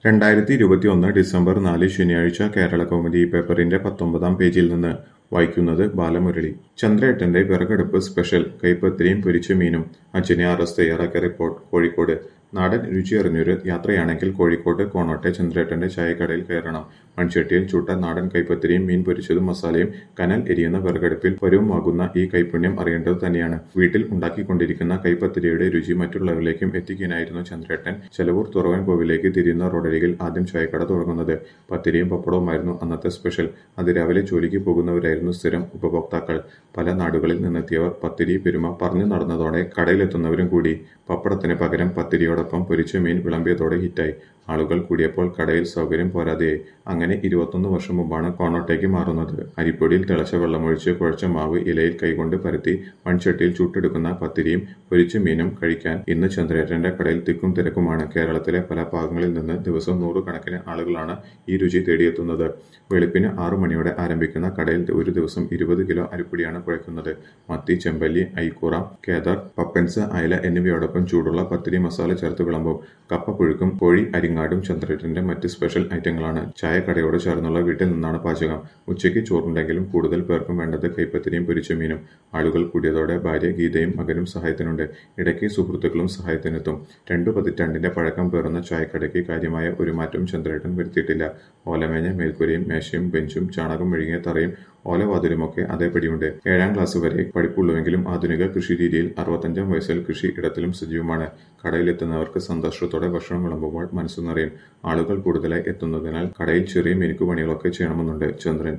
രണ്ടായിരത്തി ഇരുപത്തിയൊന്ന് ഡിസംബർ നാല് ശനിയാഴ്ച കേരളകൗമുദി പേപ്പറിന്റെ പത്തൊമ്പതാം പേജിൽ നിന്ന് വായിക്കുന്നത് ബാലമുരളി ചന്ദ്രേട്ടന്റെ വിറകടുപ്പ് സ്പെഷ്യൽ കൈപ്പത്തിരിയും പൊരിച്ച മീനും അജിനെ അറസ്റ്റ് തയ്യാറാക്കിയ റിപ്പോർട്ട് കോഴിക്കോട് നാടൻ രുചിയറിഞ്ഞൊരു യാത്രയാണെങ്കിൽ കോഴിക്കോട് കോണോട്ടെ ചന്ദ്രേട്ടന്റെ ചായക്കടയിൽ കയറണം മൺചട്ടിയിൽ ചുട്ട നാടൻ കൈപ്പത്തിരിയും മീൻ പൊരിച്ചതും മസാലയും കനൽ എരിയുന്ന വിറകടുപ്പിൽ പരുവമാകുന്ന ഈ കൈപുണ്യം അറിയേണ്ടത് തന്നെയാണ് വീട്ടിൽ ഉണ്ടാക്കിക്കൊണ്ടിരിക്കുന്ന കൈപ്പത്തിരിയുടെ രുചി മറ്റുള്ളവരിലേക്കും എത്തിക്കാനായിരുന്നു ചന്ദ്രേട്ടൻ ചെലവൂർ തുറവൻ കോവിലേക്ക് തിരിയുന്ന റോഡരികിൽ ആദ്യം ചായക്കട തുടങ്ങുന്നത് പത്തിരിയും പപ്പടവുമായിരുന്നു അന്നത്തെ സ്പെഷ്യൽ അതിരാവിലെ ജോലിക്ക് പോകുന്നവരായിരുന്നു സ്ഥിരം ഉപഭോക്താക്കൾ പല നാടുകളിൽ നിന്നെത്തിയവർ പത്തിരി പെരുമ പറഞ്ഞു നടന്നതോടെ കടയിലെത്തുന്നവരും കൂടി പപ്പടത്തിന് പകരം പത്തിരിയോടൊപ്പം പൊരിച്ച മീൻ വിളമ്പിയതോടെ ഹിറ്റായി ആളുകൾ കൂടിയപ്പോൾ കടയിൽ സൗകര്യം പോരാതെയായി അങ്ങനെ ഇരുപത്തൊന്ന് വർഷം മുമ്പാണ് കോണോട്ടേക്ക് മാറുന്നത് അരിപ്പൊടിയിൽ തിളച്ച വെള്ളമൊഴിച്ച് കുഴച്ച മാവ് ഇലയിൽ കൈകൊണ്ട് പരത്തി മൺചട്ടിയിൽ ചുട്ടെടുക്കുന്ന പത്തിരിയും പൊരിച്ച മീനും കഴിക്കാൻ ഇന്ന് ചന്ദ്രേട്ടന്റെ കടയിൽ തിക്കും തിരക്കുമാണ് കേരളത്തിലെ പല ഭാഗങ്ങളിൽ നിന്ന് ദിവസം നൂറുകണക്കിന് ആളുകളാണ് ഈ രുചി തേടിയെത്തുന്നത് വെളുപ്പിന് ആറു മണിയോടെ ആരംഭിക്കുന്ന കടയിൽ ഒരു ദിവസം ഇരുപത് കിലോ അരിപ്പൊടിയാണ് കുഴക്കുന്നത് മത്തി ചെമ്പല്ലി ഐക്കൂറ കേദർ പപ്പൻസ് അയല എന്നിവയോടൊപ്പം ചൂടുള്ള പത്തിരി മസാല ചേർത്ത് വിളമ്പും കപ്പ പുഴുക്കും കോഴി അരിങ്ങാടും ചന്ദ്രേട്ടന്റെ മറ്റ് സ്പെഷ്യൽ ഐറ്റങ്ങളാണ് ചായക്കടയോട് ചേർന്നുള്ള വീട്ടിൽ നിന്നാണ് പാചകം ഉച്ചയ്ക്ക് ചോറുണ്ടെങ്കിലും കൂടുതൽ പേർക്കും വേണ്ടത് കൈപ്പത്തിരിയും പൊരിച്ച മീനും ആളുകൾ കൂടിയതോടെ ഭാര്യ ഗീതയും മകനും സഹായത്തിനുണ്ട് ഇടയ്ക്ക് സുഹൃത്തുക്കളും സഹായത്തിനെത്തും രണ്ടു പതിറ്റാണ്ടിന്റെ പഴക്കം പേറുന്ന ചായക്കടയ്ക്ക് കാര്യമായ ഒരു മാറ്റവും ചന്ദ്രേട്ടൻ വരുത്തിയിട്ടില്ല ഓലമേഞ്ഞ മേൽക്കൂരയും മേശയും ബെഞ്ചും ചാണകം മെഴുകിയ തറയും ഓലവാതിലുമൊക്കെ അതേപടിയുണ്ട് ഏഴാം ക്ലാസ് വരെ പഠിപ്പുള്ളുവെങ്കിലും ആധുനിക കൃഷി രീതിയിൽ അറുപത്തഞ്ചാം വയസ്സിൽ കൃഷി ഇടത്തിലും സജീവമാണ് കടയിലെത്തുന്നവർക്ക് സന്തോഷത്തോടെ ഭക്ഷണം വിളമ്പുമ്പോൾ മനസ്സു നിറയും ആളുകൾ കൂടുതലായി എത്തുന്നതിനാൽ കടയിൽ ചെറിയ മിനുക്കുപണികളൊക്കെ ചെയ്യണമെന്നുണ്ട് ചന്ദ്രൻ